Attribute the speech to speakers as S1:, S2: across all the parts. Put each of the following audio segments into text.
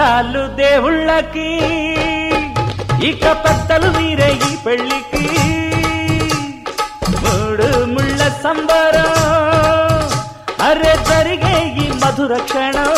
S1: దండాలు దేవుళ్ళకి ఇక పెద్దలు మీరే ఈ పెళ్లికి మూడు ముళ్ళ సంబరం అరే జరిగే ఈ మధుర క్షణం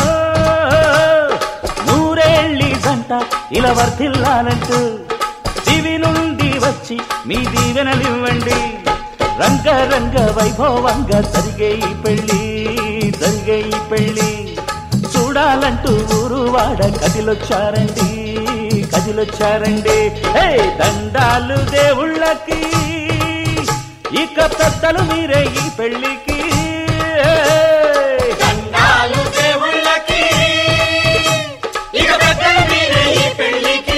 S1: నూరేళ్ళి జంట ఇలా వర్ధిల్లాలంటూ దివి నుండి వచ్చి మీ దీవెనలివ్వండి రంగ రంగ వైభవంగా జరిగే ఈ పెళ్లి జరిగే ఈ పెళ్లి చూడాలంటూ ఊరు వాడ కదిలొచ్చారండి కదిలొచ్చారండి హే దండాలు దేవుళ్ళకి ఇక పెద్దలు మీరే ఈ పెళ్లికి
S2: దండాలు దేవుళ్ళకి ఇక పెద్దలు మీరే ఈ పెళ్లికి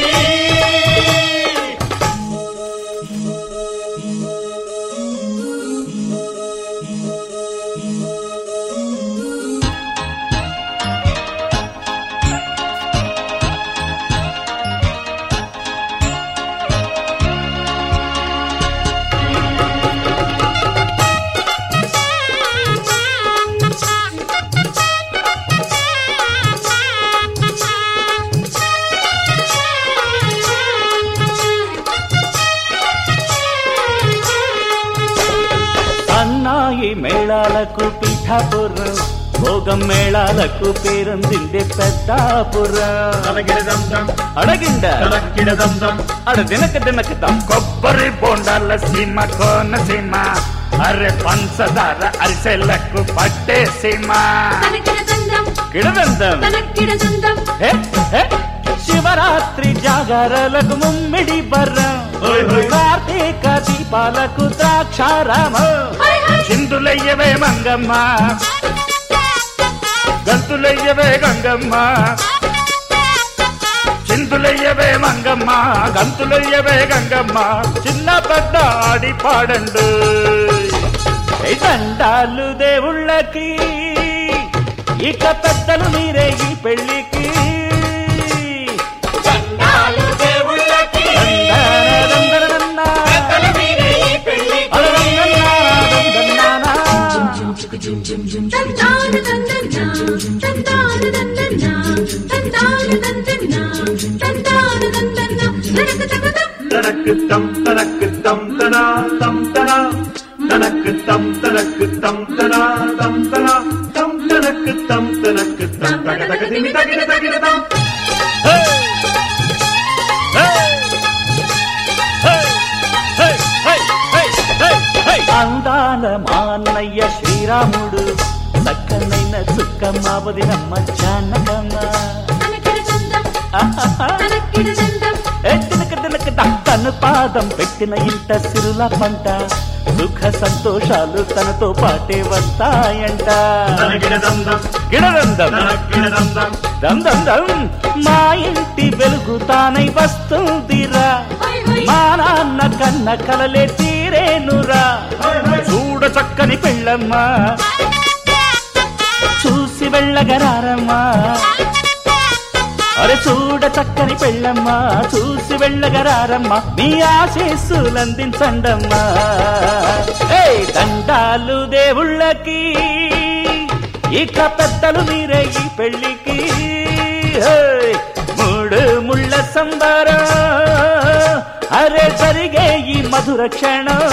S1: అన్నాయి మేళాలకు పీఠాపురం భోగం మేళాలకు పేరొందిందే పెద్దాపురం
S2: తనగిడదంతం
S1: అడగిండ
S2: తనకిడదంతం
S1: అడ దినక దినకతాం
S3: కొబ్బరి బొండాల సీమ కోన సీమ అరే పంచదార అరిసెలకు పట్టే సీమ
S4: తనకిడదండం
S1: కిడదంతం
S4: తనకిడదండం
S1: హే, హే. శివరాత్రి జాగరలకు ముమ్మిడి బర్రం
S2: హోయ్ హోయ్.
S1: కార్తీక దీపాలకు ద్రాక్షారామం
S4: హై హై
S3: చిందులయ్యవే మంగమ్మ గంతులయ్యవే గంగమ్మ చిందులయ్యవే మంగమ్మ గంతులయ్యవే గంగమ్మ చిన్న పెద్ద ఆడి పాడండు
S1: ఏ దండాలు దేవుళ్ళకి ఇక పెద్దలు మీరే ఈ పెళ్లికి
S2: దండాలు దేవుళ్ళకి
S1: దండనదండనదన్న.
S2: పెద్దలు మీరే ఈ పెళ్లికి
S1: అలదండనాదండనానా.
S4: తందాన తందన్నా తందాన తందన్నా తందాన తందన్నా తందాన తందన్నా తనక తకదం
S2: తనకు తం తనకు తం తనా తం తనా తనకు తం తనకు తం తనా తం తనా తం తనకు తం తనకు తం తగ తగ దిమి తగిన తగిన తం
S1: హే! హే! హే! హే! హే! హే! హే! హే! అందాల మా అన్నయ్య శ్రీరాముడు చక్కనైన చుక్కమ్మ వదినమ్మ జానకమ్మ
S4: తనకిడదండం
S1: ఆహాహా.
S4: తనకిడదండం
S1: ఏ తినక తినక దా. తను పాదం పెట్టిన ఇంట సిరుల పంట సుఖ సంతోషాలు తనతో పాటే వస్తాయంట
S2: తనకిడదండం
S1: గిడదందం
S2: తనకిడదండం
S1: దందం దం మా ఇంటి వెలుగు తానై వస్తుందిరా
S4: హై హై
S1: మా నాన్న కన్న కలలే తీరేనురా చూడ చక్కని పెళ్ళమ్మా చూసి వెళ్ళగరారమ్మా అరే చూడ చక్కని పెళ్ళమ్మా చూసి వెళ్ళగరారమ్మా మీ ఆశీస్సులందించండమ్మా ఏయ్ దండాలు దేవుళ్ళకి ఇక పెద్దలు మీరే ఈ పెళ్లికి హేయ్, మూడు ముళ్ళ సంబరం అరే జరిగే ఈ మధుర క్షణం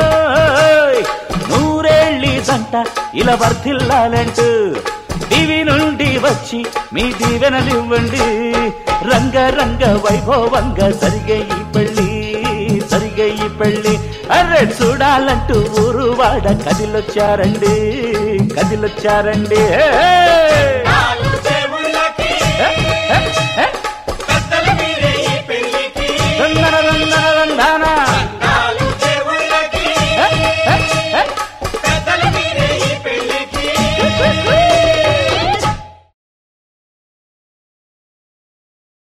S1: నూరేళ్ళి జంట ఇలా వర్ధిల్లాలంటూ దివి నుండి వచ్చి మీ దీవెనలివ్వండి రంగ రంగ వైభవంగా జరిగే ఈ పెళ్లి జరిగే ఈ పెళ్లి అరే చూడాలంటూ ఊరు వాడ కదిలొచ్చారండి కదిలొచ్చారండి హే!